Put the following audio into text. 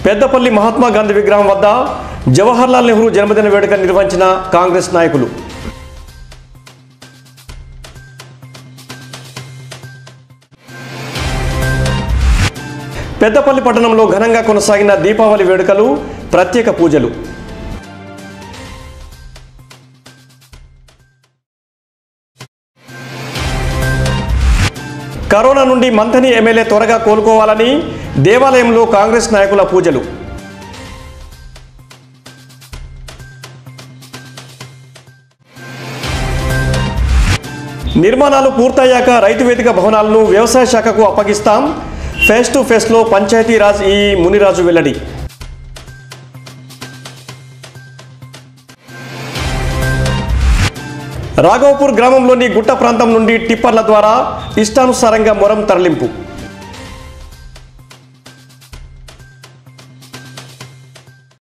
పెద్దపల్లి మహాత్మా గాంధీ విగ్రహం వద్ద జవహర్లాల్ నెహ్రూ జన్మదిన వేడుక నిర్వహించిన కాంగ్రెస్ నాయకులు పెద్దపల్లి పట్టణంలో ఘనంగా కొనసాగిన దీపావళి వేడుకలు ప్రత్యేక పూజలు కరోనా నుండి మంథని ఎమ్మెల్యే త్వరగా కోలుకోవాలని దేవాలయంలో కాంగ్రెస్ నాయకుల పూజలు నిర్మాణాలు పూర్తయ్యాక రైతు వేదిక భవనాలను వ్యవసాయ శాఖకు అప్పగిస్తాం ఫేస్ టు ఫేస్లో పంచాయతీరాజ్ ఈ మునిరాజు వెల్లడి రాఘవపూర్ గ్రామంలోని గుట్ట ప్రాంతం నుండి టిప్పర్ల ద్వారా ఇష్టానుసారంగా మొరం తరలింపు